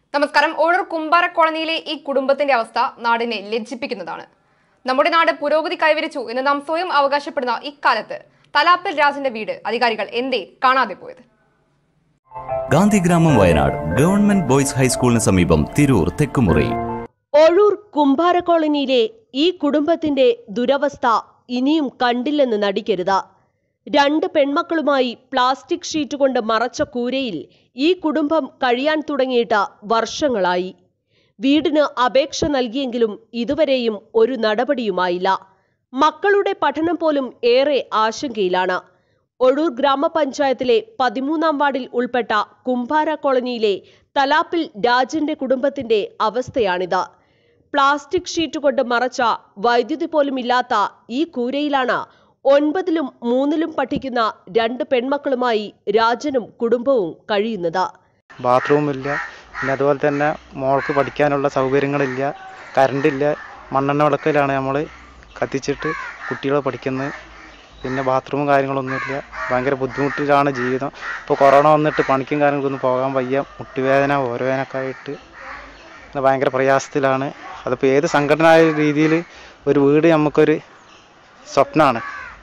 നമസ്കാരം ഓഴൂർ കുമ്പാര കോളനിയിലെ ഈ കുടുംബത്തിന്റെ അവസ്ഥ നാടിനെ ലജ്ജിപ്പിക്കുന്നതാണ് നമ്മുടെ നാട് പുരോഗതി കൈവരിച്ചു എന്ന് നാം സ്വയം അവകാശപ്പെടുന്ന ഇക്കാലത്ത് തലാപ്പിൽ രാജന്റെ വീട് അധികാരികൾ എന്തേ കാണാതെ പോയത് ഗാന്ധിഗ്രാമം വയനാട് ഗവൺമെന്റ് ബോയ്സ് ഹൈസ്കൂളിന് സമീപം തിരൂർ തെക്കുമുറി ഒഴൂർ കുംഭാര കോളനിയിലെ ഈ കുടുംബത്തിന്റെ ദുരവസ്ഥ ഇനിയും കണ്ടില്ലെന്ന് നടിക്കരുത് രണ്ട് പെൺമക്കളുമായി പ്ലാസ്റ്റിക് ഷീറ്റ് കൊണ്ട് മറച്ച കൂരയിൽ ഈ കുടുംബം കഴിയാൻ തുടങ്ങിയിട്ട് വർഷങ്ങളായി വീടിന് അപേക്ഷ നൽകിയെങ്കിലും ഇതുവരെയും ഒരു നടപടിയുമായില്ല മക്കളുടെ പഠനം പോലും ഏറെ ആശങ്കയിലാണ് ഒഴൂർ ഗ്രാമപഞ്ചായത്തിലെ പതിമൂന്നാം വാർഡിൽ ഉൾപ്പെട്ട കുംഭാര കോളനിയിലെ തലാപ്പിൽ രാജന്റെ കുടുംബത്തിന്റെ അവസ്ഥയാണിത് പ്ലാസ്റ്റിക് ഷീറ്റ് കൊണ്ട് മറച്ച വൈദ്യുതി പോലും ഇല്ലാത്ത ഈ കൂരയിലാണ് ഒൻപതിലും മൂന്നിലും പഠിക്കുന്ന രണ്ട് പെൺമക്കളുമായി രാജനും കുടുംബവും കഴിയുന്നത് ബാത്റൂമില്ല പിന്നെ അതുപോലെ തന്നെ മോൾക്ക് പഠിക്കാനുള്ള സൗകര്യങ്ങളില്ല കറണ്ടില്ല മണ്ണെണ്ണ വിളക്കിലാണ് നമ്മൾ കത്തിച്ചിട്ട് കുട്ടികൾ പഠിക്കുന്നത് പിന്നെ ബാത്റൂമും കാര്യങ്ങളൊന്നുമില്ല ഭയങ്കര ബുദ്ധിമുട്ടിലാണ് ജീവിതം ഇപ്പോൾ കൊറോണ വന്നിട്ട് പണിക്കും കാര്യങ്ങൾക്കൊന്നും പോകാൻ വയ്യ മുട്ടുവേദന ഓരോവേനൊക്കെ ആയിട്ട് പിന്നെ ഭയങ്കര പ്രയാസത്തിലാണ് അതിപ്പോൾ ഏത് സംഘടനായ രീതിയിൽ ഒരു വീട് നമുക്കൊരു സ്വപ്നമാണ്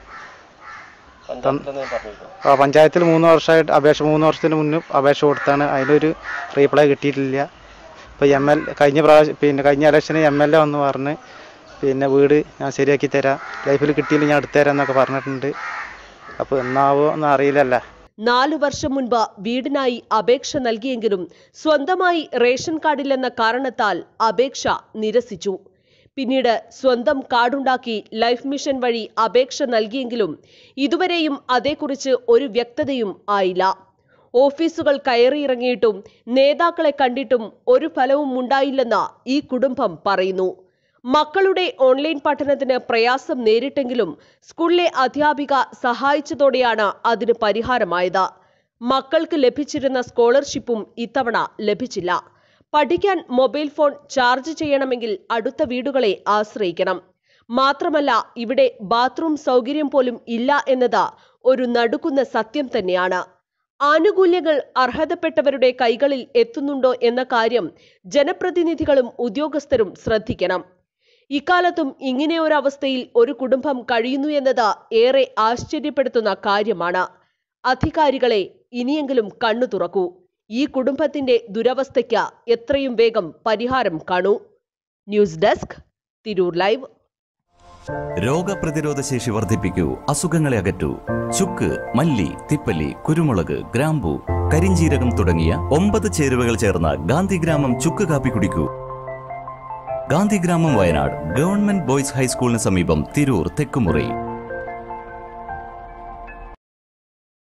ആ പഞ്ചായത്തിൽ മൂന്ന് വർഷമായിട്ട് അപേക്ഷ മൂന്ന് വർഷത്തിന് മുന്നേ അപേക്ഷ കൊടുത്താണ് അതിലൊരു റീപ്ലൈ കിട്ടിയിട്ടില്ല ഇപ്പോൾ എം എൽ കഴിഞ്ഞ പ്രാവശ്യം പിന്നെ കഴിഞ്ഞ ഇലക്ഷന് എം എൽ എ വന്ന് പറഞ്ഞ് പിന്നെ വീട് ഞാൻ ശരിയാക്കി തരാം ലൈഫിൽ കിട്ടിയില്ല ഞാൻ എടുത്തു തരാം എന്നൊക്കെ പറഞ്ഞിട്ടുണ്ട് അപ്പോൾ എന്നാവോ എന്ന് അറിയില്ലല്ലോ നാലു വർഷം മുൻപ് വീടിനായി അപേക്ഷ നൽകിയെങ്കിലും സ്വന്തമായി റേഷൻ കാർഡില്ലെന്ന കാരണത്താൽ അപേക്ഷ നിരസിച്ചു പിന്നീട് സ്വന്തം കാർഡുണ്ടാക്കി ലൈഫ് മിഷൻ വഴി അപേക്ഷ നൽകിയെങ്കിലും ഇതുവരെയും അതേക്കുറിച്ച് ഒരു വ്യക്തതയും ആയില്ല ഓഫീസുകൾ കയറിയിറങ്ങിയിട്ടും നേതാക്കളെ കണ്ടിട്ടും ഒരു ഫലവും ഉണ്ടായില്ലെന്ന് ഈ കുടുംബം പറയുന്നു മക്കളുടെ ഓൺലൈൻ പഠനത്തിന് പ്രയാസം നേരിട്ടെങ്കിലും സ്കൂളിലെ അധ്യാപിക സഹായിച്ചതോടെയാണ് അതിന് പരിഹാരമായത് മക്കൾക്ക് ലഭിച്ചിരുന്ന സ്കോളർഷിപ്പും ഇത്തവണ ലഭിച്ചില്ല പഠിക്കാൻ മൊബൈൽ ഫോൺ ചാർജ് ചെയ്യണമെങ്കിൽ അടുത്ത വീടുകളെ ആശ്രയിക്കണം മാത്രമല്ല ഇവിടെ ബാത്റൂം സൗകര്യം പോലും ഇല്ല എന്നത് ഒരു നടുക്കുന്ന സത്യം തന്നെയാണ് ആനുകൂല്യങ്ങൾ അർഹതപ്പെട്ടവരുടെ കൈകളിൽ എത്തുന്നുണ്ടോ എന്ന കാര്യം ജനപ്രതിനിധികളും ഉദ്യോഗസ്ഥരും ശ്രദ്ധിക്കണം ഇക്കാലത്തും ഇങ്ങനെ ഒരു അവസ്ഥയിൽ ഒരു കുടുംബം കഴിയുന്നു എന്നത് ഏറെ ആശ്ചര്യപ്പെടുത്തുന്ന കാര്യമാണ് അധികാരികളെ ഇനിയെങ്കിലും കണ്ണു തുറക്കൂ ഈ കുടുംബത്തിന്റെ ദുരവസ്ഥയ്ക്ക് എത്രയും വേഗം പരിഹാരം കാണൂ ന്യൂസ് ഡെസ്ക് തിരൂർ ലൈവ് രോഗപ്രതിരോധ ശേഷി വർദ്ധിപ്പിക്കൂ അസുഖങ്ങളെ അകറ്റൂ ചുക്ക് മല്ലി തിപ്പല്ലി കുരുമുളക് ഗ്രാമ്പു കരിഞ്ചീരകം തുടങ്ങിയ ഒമ്പത് ചേരുവകൾ ചേർന്ന ഗാന്ധിഗ്രാമം ചുക്ക് കാപ്പി കുടിക്കൂ ഗാന്ധിഗ്രാമം വയനാട് ഗവൺമെന്റ് ബോയ്സ് ഹൈസ്കൂളിന് സമീപം തിരൂർ തെക്കുമുറി